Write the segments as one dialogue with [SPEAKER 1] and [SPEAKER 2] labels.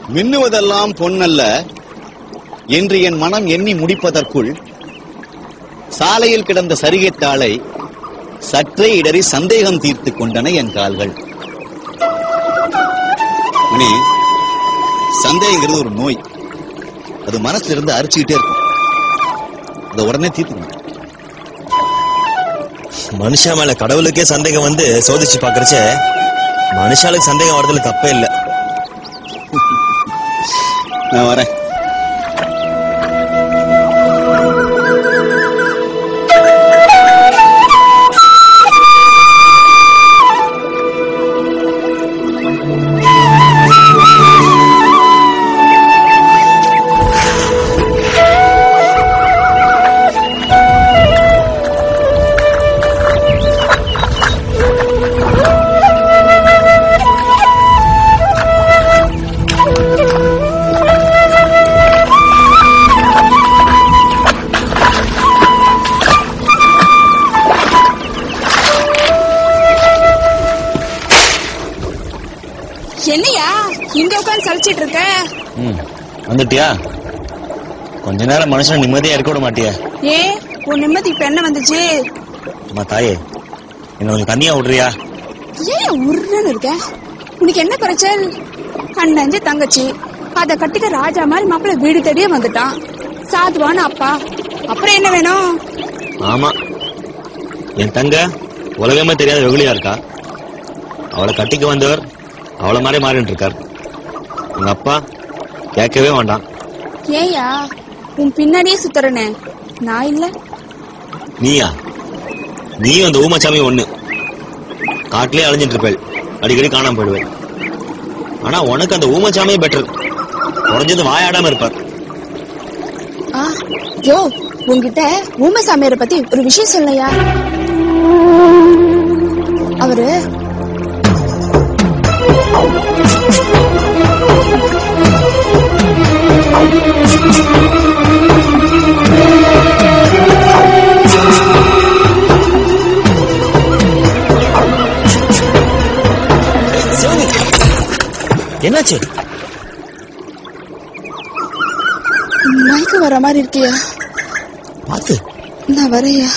[SPEAKER 1] மின்னுவதெல்லாம் பொன்னல்ல என்று என் மனம் எண்ணி முடிப்பதற்குள் சாலையில் கிடந்த சரிகைத்தாளை சற்றே இடறி சந்தேகம் தீர்த்து கொண்டன என் கால்கள் மணி சந்தேகங்கிறது ஒரு நோய் அது மனசுல இருந்து அரிச்சுக்கிட்டே இருக்கும் அதை உடனே தீர்த்துக்கணும்
[SPEAKER 2] மனுஷன் மேல கடவுளுக்கே சந்தேகம் வந்து சோதிச்சு பாக்குறச்ச மனுஷாளுக்கு சந்தேகம் வர்றதுல தப்பே இல்ல
[SPEAKER 1] நான் வரேன்
[SPEAKER 3] என்னையா இங்க உட்கார்ந்து சலிச்சிட்டு இருக்க
[SPEAKER 2] ம் வந்துட்டியா கொஞ்ச நேரம் மனுஷன் நிம்மதியா இருக்க விட மாட்டியா
[SPEAKER 3] ஏ உன் நிம்மதி இப்ப என்ன வந்துச்சு
[SPEAKER 2] அம்மா தாயே என்ன கொஞ்சம் தனியா விடுறியா
[SPEAKER 3] ஏன் உருன்னு இருக்க உனக்கு என்ன குறைச்சல் அண்ணஞ்சு தங்கச்சி அத கட்டிக்க ராஜா மாதிரி மாப்பிள்ளை வீடு தேடியே வந்துட்டான் சாதுவான அப்பா அப்புறம் என்ன வேணும்
[SPEAKER 2] ஆமா என் தங்க உலகமே தெரியாத வெகுளியா இருக்கா அவளை கட்டிக்க வந்தவர் அவளை மாதிரி மாறிட்டு இருக்கார் உங்க அப்பா கேட்கவே வேண்டாம்
[SPEAKER 3] ஏயா உன் பின்னாடியே சுத்துறனே நான் இல்ல
[SPEAKER 2] நீயா நீ அந்த ஊமச்சாமி ஒண்ணு காட்டிலே அலைஞ்சிட்டு இருப்பேள் அடிக்கடி காணாம போயிடுவேன் ஆனா உனக்கு அந்த ஊமச்சாமியே பெட்டர் குறைஞ்சது வாயாடாம இருப்பார்
[SPEAKER 3] ஆ யோ உன்கிட்ட ஊமசாமியார பத்தி ஒரு விஷயம் சொல்லையா அவரு
[SPEAKER 2] என்னாச்சு
[SPEAKER 3] மயக்கம் வர மாதிரி இருக்கியா
[SPEAKER 2] பார்த்து
[SPEAKER 3] நான் வரையா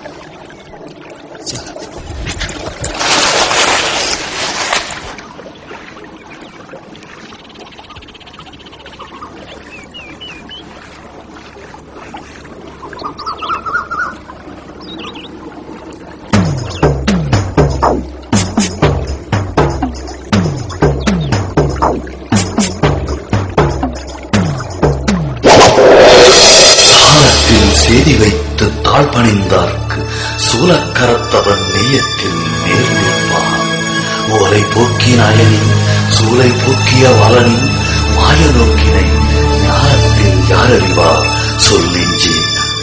[SPEAKER 4] தாளத்தில் செய்தி வைத்து தாழ் பணிந்தார்க்கு சூலக்கரத்தவன் நெய்யத்தில் நேர் நிற்பான் ஓலை போக்கின அயனின் சூலை போக்கிய வலனின் மாய நோக்கினை ஞானத்தில் யார் அறிவார் சொல் நெஞ்சே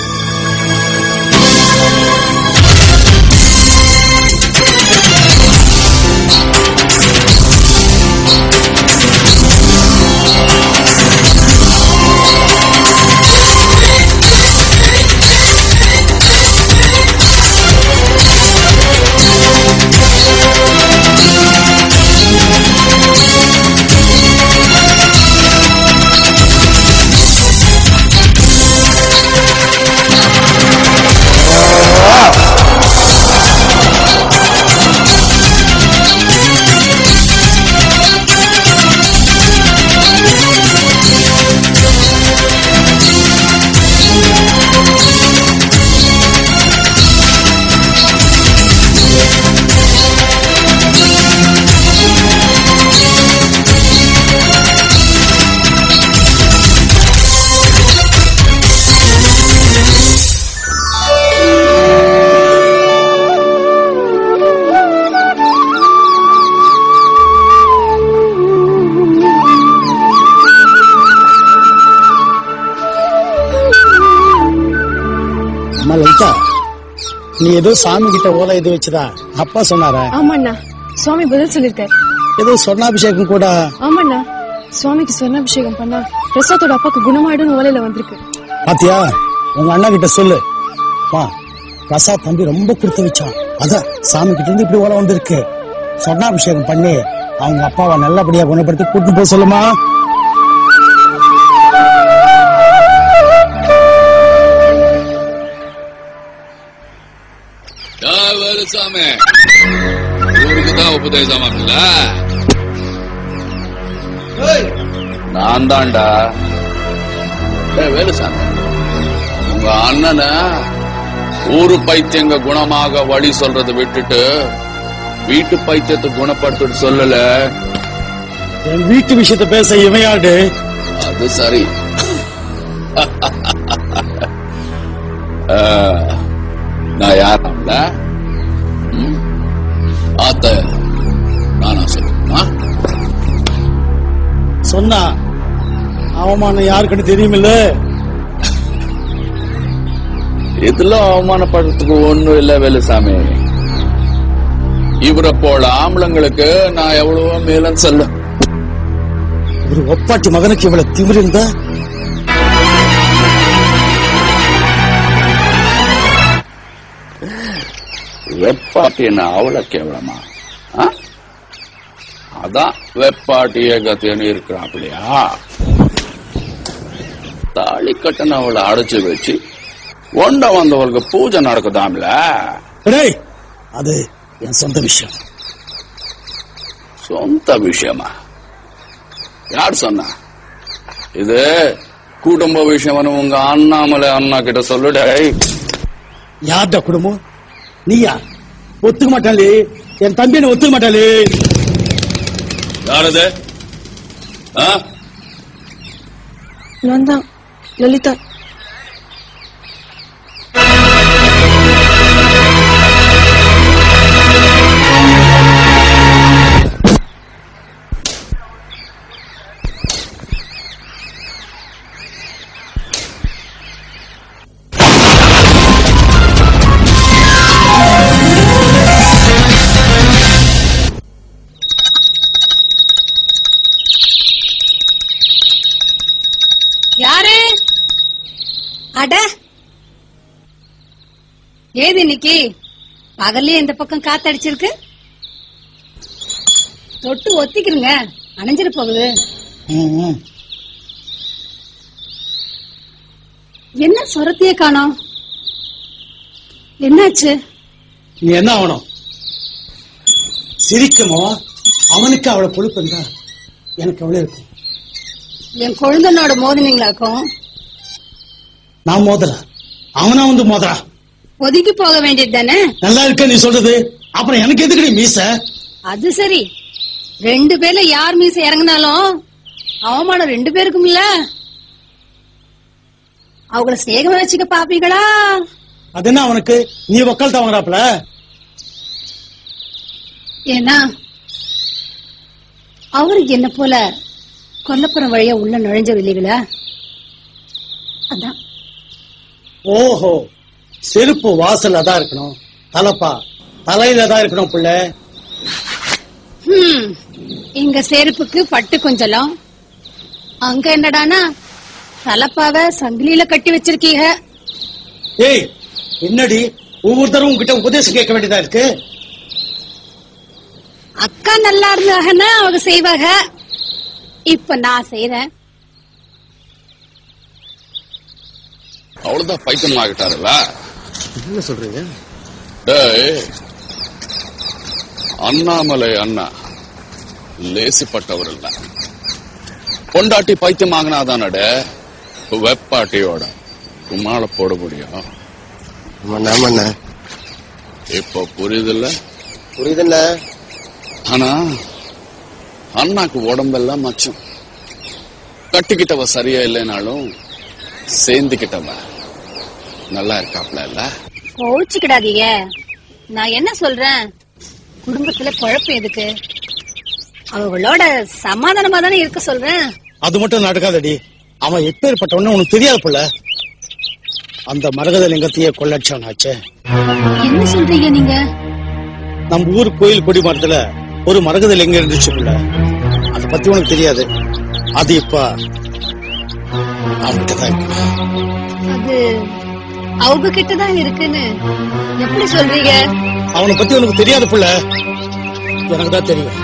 [SPEAKER 5] அம்மா லலிதா நீ ஏதோ சாமி கிட்ட ஓலை இது வச்சுதா அப்பா சொன்னாரா
[SPEAKER 6] ஆமாண்ணா சுவாமி பதில் சொல்லிருக்காரு
[SPEAKER 5] ஏதோ சொர்ணாபிஷேகம் கூட
[SPEAKER 6] ஆமாண்ணா சுவாமிக்கு சொர்ணாபிஷேகம் பண்ணா பிரசாத்தோட அப்பாக்கு குணமாயிடும்னு ஓலையில வந்திருக்கு
[SPEAKER 5] பாத்தியா உங்க அண்ணா கிட்ட சொல்லு வா பிரசாத் தம்பி ரொம்ப கொடுத்து வச்சான் அதான் சாமி கிட்ட இருந்து இப்படி ஓலை வந்திருக்கு சொர்ணாபிஷேகம் பண்ணி அவங்க அப்பாவை நல்லபடியா குணப்படுத்தி கூட்டிட்டு போக சொல்லுமா
[SPEAKER 7] வேலுசாமி ஊருக்கு தான் உபதேசம் வரல நான் தான்டா ஏய், வேலுசாமி உங்க அண்ணனை ஊரு பைத்தியங்க குணமாக வழி சொல்றதை விட்டுட்டு வீட்டு பைத்தியத்தை குணப்படுத்திட்டு சொல்லல
[SPEAKER 5] என் வீட்டு விஷயத்த பேச இவையாடு
[SPEAKER 7] அது சரி ஆ, நான் யாராம்ல ம்? ஆத்த நானா சொல்லுமா
[SPEAKER 5] சொன்னா அவமானம் யாருக்குன்னு தெரியுமில்ல
[SPEAKER 7] இதுல அவமானப்படுறதுக்கு ஒண்ணும் இல்ல வேலுசாமி இவரை போல ஆம்பளங்களுக்கு நான் எவ்வளவோ மேலும் சொல்ல
[SPEAKER 5] ஒரு ஒப்பாட்டி மகனுக்கு இவ்வளவு திமிரு இருந்தா
[SPEAKER 7] வெப்பாட்டி என்ன அவ்வளவு கேவலமா ஆ? அதான் வெப்பாட்டி ஏகத்தியன்னு இருக்கிறான் அப்படியா தாலி கட்டண அவளை அடைச்சு வச்சு ஒண்ட வந்தவளுக்கு பூஜை நடக்குதாம்ல
[SPEAKER 5] டேய் அது என் சொந்த விஷயம்
[SPEAKER 7] சொந்த விஷயமா யார் சொன்னா இது குடும்ப விஷயம்னு உங்க அண்ணாமலை அண்ணா கிட்ட சொல்லுடே
[SPEAKER 5] யார்டா குடும்பம் நீயா ஒத்துக்க மாட்டாளே என் தம்பி என்ன ஒத்துக்க மாட்டாளே
[SPEAKER 7] யாரது ஆ?
[SPEAKER 6] நான் தான் லலிதா
[SPEAKER 8] யாரு அட ஏது இன்னைக்கு பகல்லே இந்த பக்கம் காத்தடிச்சிருக்கு தொட்டு ஒத்திக்கிறங்க அணைஞ்சிட போகுது
[SPEAKER 5] ம், ம்.
[SPEAKER 8] என்ன சொரத்தையே காணோம் என்னாச்சு
[SPEAKER 5] நீ என்ன ஆகணும் சிரிக்கமோ அவனுக்கு அவளை கொழுப்பு இருந்தா எனக்கு அவ்வளவு இருக்கும்
[SPEAKER 8] என் கொழுந்தனோட மோதினீங்களாக்கும்
[SPEAKER 5] நான் மோதல அவனா வந்து மோதரா
[SPEAKER 8] ஒதுக்கி போக வேண்டியது தானே
[SPEAKER 5] நல்லா இருக்க நீ சொல்றது அப்புறம் எனக்கு எதுக்குடி மீச
[SPEAKER 8] அது சரி ரெண்டு பேர்ல யார் மீச இறங்குனாலும் அவமானம் ரெண்டு பேருக்கும்ல அவங்கள ஸ்நேகமா வச்சுக்க பாப்பீங்களா
[SPEAKER 5] அது என்ன அவனுக்கு நீ வக்கால் வாங்குறாப்ல
[SPEAKER 8] ஏன்னா அவருக்கு என்ன போல கொல்லப்புறம் வழியா உள்ள நுழைஞ்ச இல்லைங்களா அதான்
[SPEAKER 5] ஓஹோ செருப்பு வாசல்ல தான் இருக்கணும் தலப்பா தலையில தான் இருக்கணும் புள்ள
[SPEAKER 8] ஹம், இங்க செருப்புக்கு பட்டு கொஞ்சலம் அங்க என்னடானா தலப்பாவ சங்கிலியில கட்டி வச்சிருக்கீங்க
[SPEAKER 5] ஏய் என்னடி ஒவ்வொருத்தரும் உங்ககிட்ட உபதேசம் கேட்க வேண்டியதா இருக்கு
[SPEAKER 8] அக்கா நல்லா இருந்தாங்கன்னா அவங்க செய்வாங்க இப்ப நான் செய்யறேன்
[SPEAKER 7] அவ்வளவுதான் பைத்தியம் ஆகிட்டாருல்ல
[SPEAKER 5] என்ன சொல்றீங்க
[SPEAKER 7] டேய் அண்ணாமலை அண்ணா லேசிப்பட்டவர் இல்ல பொண்டாட்டி பைத்தியம் ஆகினாதானட வெப்பாட்டியோட கும்மாள போட முடியும்
[SPEAKER 9] ஆமாண்ணா
[SPEAKER 7] இப்ப புரியுதுல்ல
[SPEAKER 9] புரியுதுண்ணா
[SPEAKER 7] ஆனா அண்ணாக்கு உடம்பெல்லாம் மச்சம் கட்டிக்கிட்டவ சரியா இல்லைனாலும் சேர்ந்துக்கிட்டவ நல்லா இருக்காப்ல இல்ல
[SPEAKER 8] கோச்சுக்கிடாதீங்க நான் என்ன சொல்றேன் குடும்பத்துல குழப்பம் எதுக்கு அவங்களோட சமாதானமா தானே இருக்க சொல்றேன்
[SPEAKER 5] அது மட்டும் நடக்காதடி அவன் எப்பேற்பட்டவன்னு உனக்கு தெரியாது புள்ள அந்த மரகத லிங்கத்தையே கொள்ளடிச்சவன் ஆச்சே
[SPEAKER 8] என்ன சொல்றீங்க நீங்க
[SPEAKER 5] நம்ம ஊர் கோயில் கொடி மரத்துல ஒரு மரகத லிங்கம் இருந்துச்சு புள்ள அதை பத்தி உனக்கு தெரியாது அது இப்ப அவன்கிட்ட தான் இருக்கு
[SPEAKER 8] அது அவங்க கிட்டதான் இருக்குன்னு எப்படி சொல்றீங்க
[SPEAKER 5] அவனை பத்தி உனக்கு தெரியாது புள்ள எனக்கு தான் தெரியும்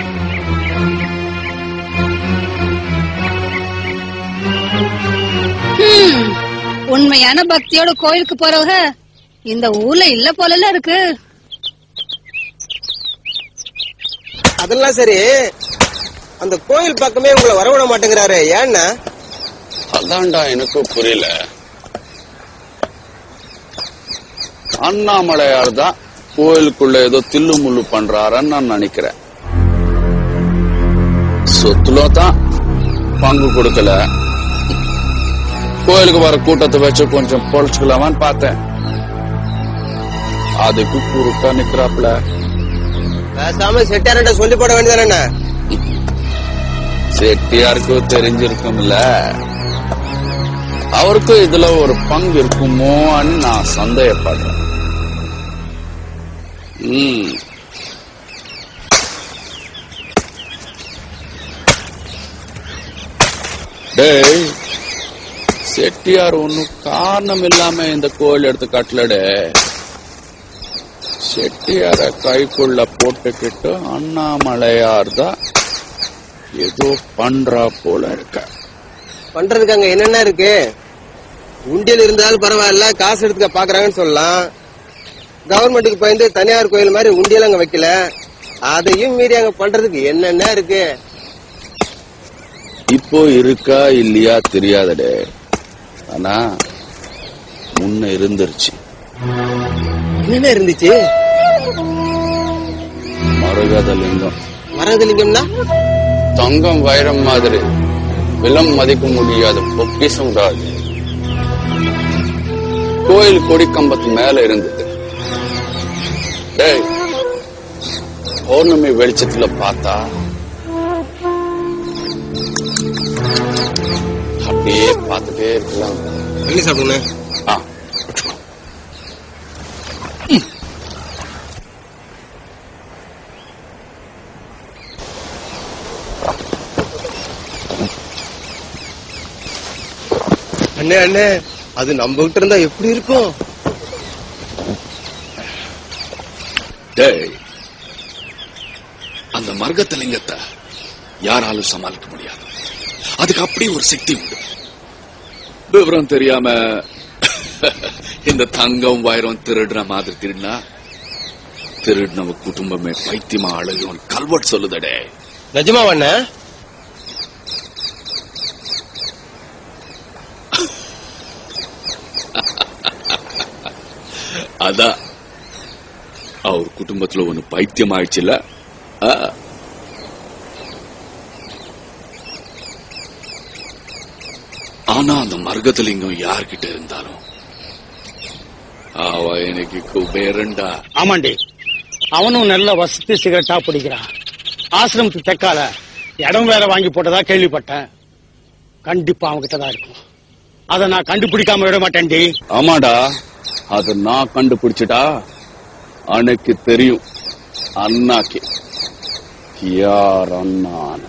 [SPEAKER 8] ஹம், உண்மையான பக்தியோட கோயிலுக்கு போறவங்க இந்த ஊர்ல இல்ல போலல இருக்கு
[SPEAKER 9] அதெல்லாம் சரி அந்த கோயில் பக்கமே உங்களை வரவிட மாட்டேங்கிறாரு ஏன்னா
[SPEAKER 7] அதான்டா எனக்கும் புரியல அண்ணாமலையார் தான் கோயிலுக்குள்ள ஏதோ தில்லு முள்ளு பண்றாருன்னு நான் நினைக்கிறேன் சொத்துல தான் பங்கு கொடுக்கல கோயிலுக்கு வர கூட்டத்தை வச்சு கொஞ்சம் பொழைச்சுக்கலாமான்னு பார்த்தேன் அதுக்கு குறுக்கா நிக்கிறாப்ல
[SPEAKER 9] பேசாம செட்டாரண்ட சொல்லி போட வேண்டியதானே
[SPEAKER 7] செட்டியாருக்கு தெரிஞ்சிருக்கும்ல அவருக்கும் இதுல ஒரு பங்கு இருக்குமோன்னு நான் சந்தேகப்படுறேன் ம். டேய் செட்டியார் ஒன்னும் காரணம் இல்லாம இந்த கோயில் எடுத்து கட்டலடே செட்டியார கைக்குள்ள போட்டுக்கிட்டு அண்ணாமலையார் தான் ஏதோ பண்றா போல இருக்க
[SPEAKER 9] பண்றதுக்கு அங்க என்னென்ன இருக்கு உண்டியல் இருந்தாலும் பரவாயில்ல காசு எடுத்துக்க பாக்குறாங்கன்னு சொல்லலாம் கவர்மெண்ட்டுக்கு பயந்து தனியார் கோயில் மாதிரி உண்டியல் அங்க வைக்கல அதையும் மீறி அங்க பண்றதுக்கு என்னென்ன இருக்கு
[SPEAKER 7] இப்போ இருக்கா இல்லையா தெரியாதடே ஆனா முன்ன இருந்துருச்சு
[SPEAKER 9] என்ன இருந்துச்சு
[SPEAKER 7] மரகதலிங்கம்
[SPEAKER 9] மரகதலிங்கம்னா
[SPEAKER 7] தங்கம் வைரம் மாதிரி விலம் மதிக்க முடியாத பொக்கிஷம் அது கோயில் கொடிக்கம்பத்து மேல இருந்தது டேய் பௌர்ணமி வெளிச்சத்துல பார்த்தா அப்படியே பார்த்துட்டே இருக்கலாம்
[SPEAKER 9] என்ன சாப்பிடுங்க
[SPEAKER 7] ஆ
[SPEAKER 9] அண்ணே அண்ணே அது நம்ம கிட்ட இருந்தா எப்படி இருக்கும்
[SPEAKER 7] டேய் அந்த மர்கத்தலிங்கத்தை யாராலும் சமாளிக்க முடியாது அதுக்கு அப்படி ஒரு சக்தி உண்டு விவரம் தெரியாம இந்த தங்கம் வைரம் திருடுற மாதிரி திருடினா திருடினவ குடும்பமே பைத்தியமா அழகும் கல்வெட் சொல்லுதடே
[SPEAKER 9] நிஜமா அண்ணே
[SPEAKER 7] அதான் அவர் குடும்பத்துல ஒண்ணு பைத்தியம் ஆயிடுச்சுல ஆ. ஆனா அந்த மர்கதலிங்கம் யார்கிட்ட இருந்தாலும் அவ எனக்கு குபேரண்டா
[SPEAKER 5] ஆமாண்டி அவனும் நல்ல வசதி சிகரெட்டா பிடிக்கிறான் ஆசிரமத்துக்கு தெக்கால இடம் வேற வாங்கி போட்டதா கேள்விப்பட்டேன் கண்டிப்பா அவன்கிட்ட தான் இருக்கும் அதை நான் கண்டுபிடிக்காம விட மாட்டேன்டி
[SPEAKER 7] ஆமாடா அத நான் கண்டுபிடிச்சிட்டா அன்னைக்கு தெரியும் அண்ணாக்கு யார் அண்ணான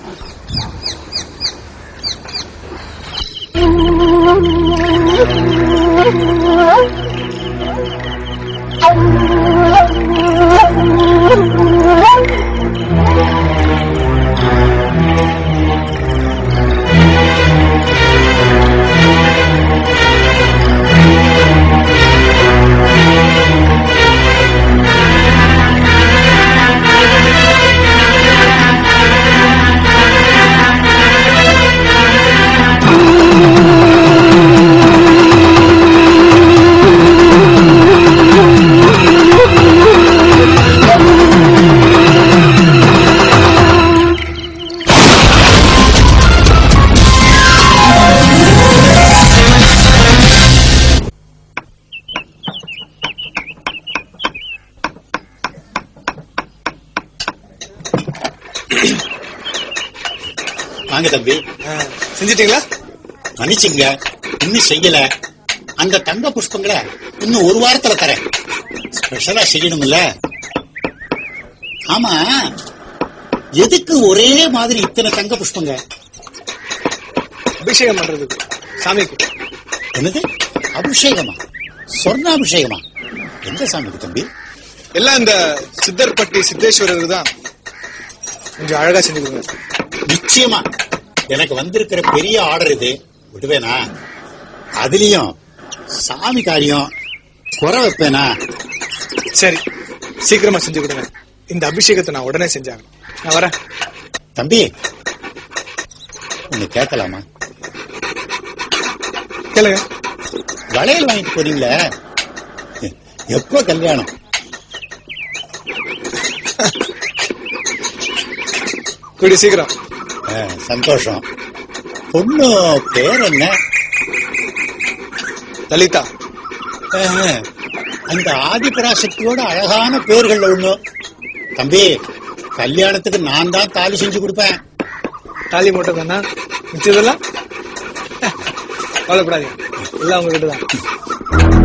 [SPEAKER 10] வாங்க தம்பி
[SPEAKER 11] செஞ்சிட்டீங்களா
[SPEAKER 10] மன்னிச்சுங்க இன்னும் செய்யல அந்த தங்க புஷ்பங்களை இன்னும் ஒரு வாரத்துல தரேன் ஸ்பெஷலா செய்யணும்ல ஆமா எதுக்கு ஒரே மாதிரி இத்தனை தங்க புஷ்பங்க
[SPEAKER 11] அபிஷேகம் பண்றதுக்கு சாமிக்கு
[SPEAKER 10] என்னது அபிஷேகமா சொர்ணாபிஷேகமா எந்த சாமிக்கு தம்பி
[SPEAKER 11] எல்லாம் இந்த சித்தர்பட்டி சித்தேஸ்வரருக்கு தான் கொஞ்சம் அழகா செஞ்சு கொடுங்க
[SPEAKER 10] நிச்சயமா எனக்கு வந்திருக்கிற பெரிய ஆர்டர் இது விடுவேனா அதுலயும் சாமி காரியம் குறை வைப்பேனா
[SPEAKER 11] சரி சீக்கிரமா செஞ்சு கொடுங்க இந்த அபிஷேகத்தை நான் உடனே செஞ்சாங்க நான் வரேன்
[SPEAKER 10] தம்பி ஒண்ணு கேட்கலாமா
[SPEAKER 11] கேளுங்க
[SPEAKER 10] வளையல் வாங்கிட்டு போறீங்களே எப்போ கல்யாணம்
[SPEAKER 11] கூடிய சீக்கிரம்
[SPEAKER 10] ஆ, சந்தோஷம் பொண்ணு பேர் என்ன
[SPEAKER 11] லலிதா
[SPEAKER 10] ஆ, அந்த ஆதிபராசக்தியோட அழகான பேர்கள்ல ஒண்ணு தம்பி கல்யாணத்துக்கு நான் தான் தாலி செஞ்சு கொடுப்பேன்
[SPEAKER 11] தாலி மட்டும் தானா மிச்சதெல்லாம் கவலைப்படாதீங்க எல்லாம் உங்ககிட்ட தான்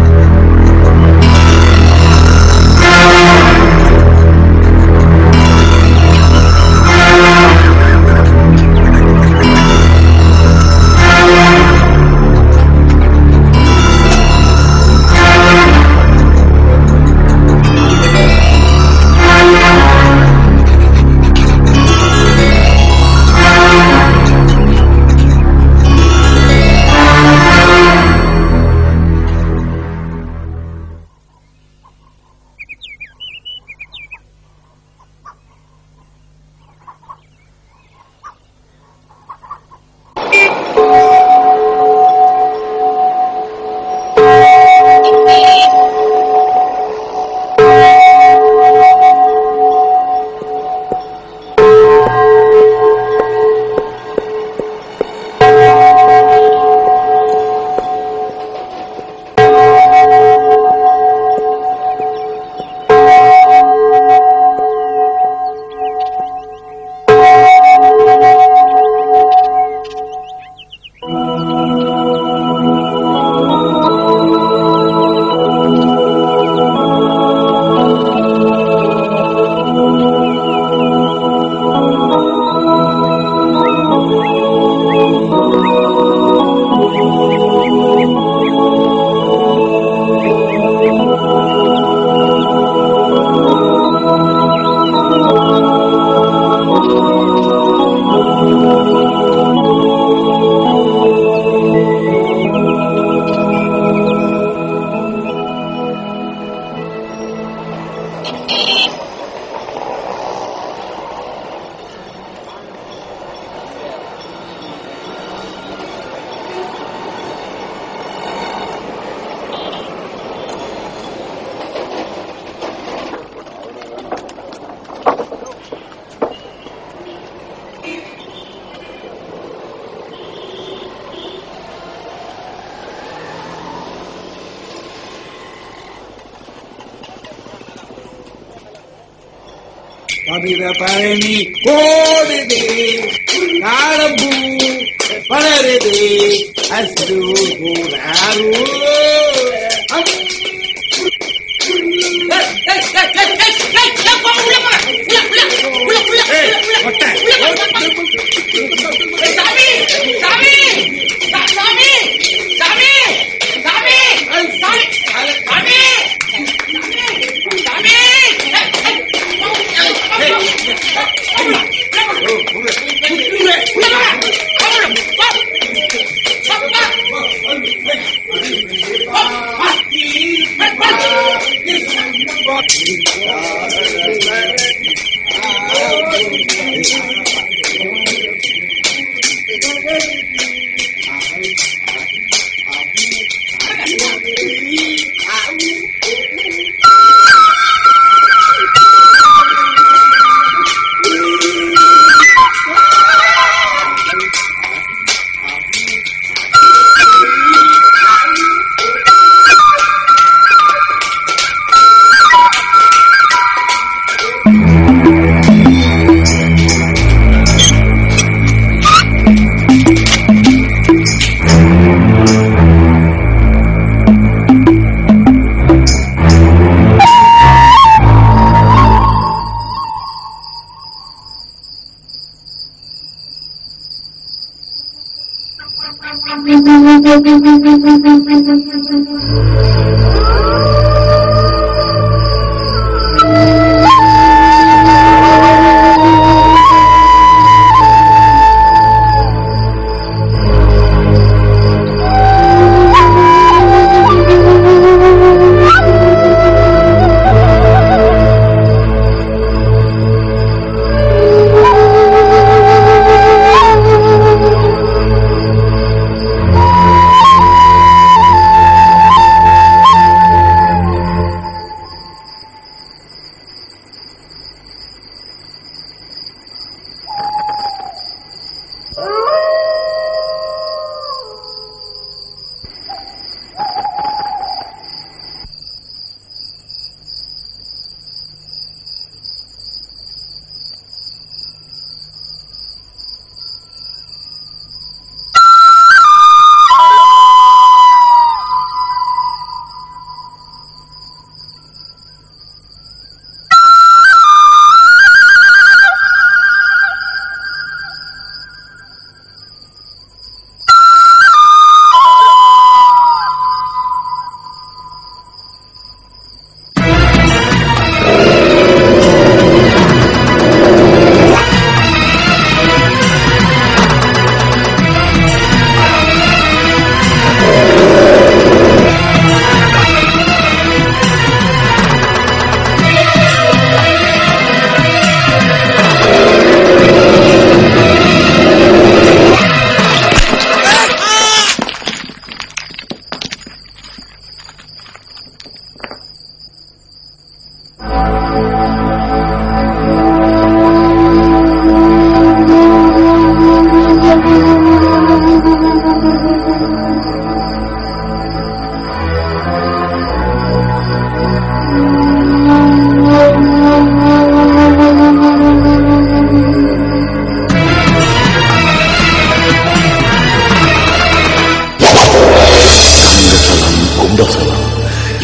[SPEAKER 12] மதுர பழனி ஓடுது காலம்பூ வளருது அசு கூறாரு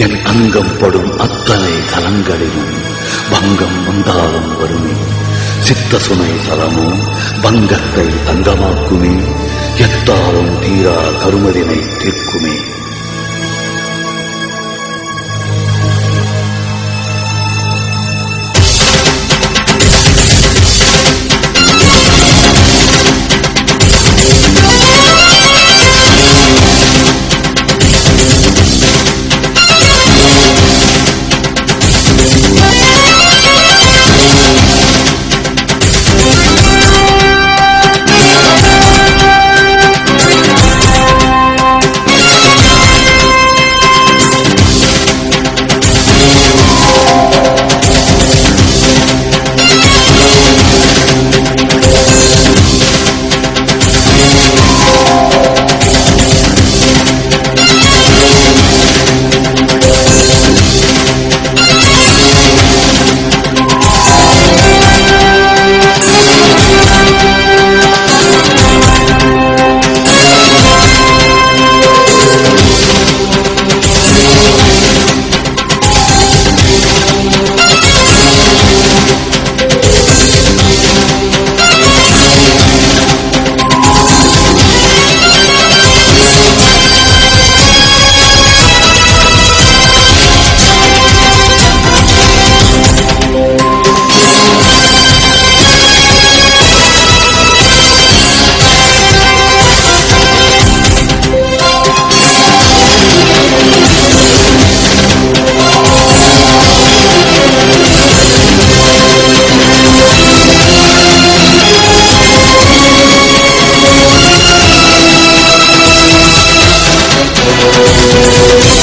[SPEAKER 4] என் அங்கம் படும் அத்தனை தலங்களிலும் பங்கம் வந்தாலும் வருமே சித்த சுனை தலமோ பங்கத்தை தங்கமாக்குமே எத்தாலும் தீரா கருமதினை தீர்க்குமே
[SPEAKER 13] Thank you.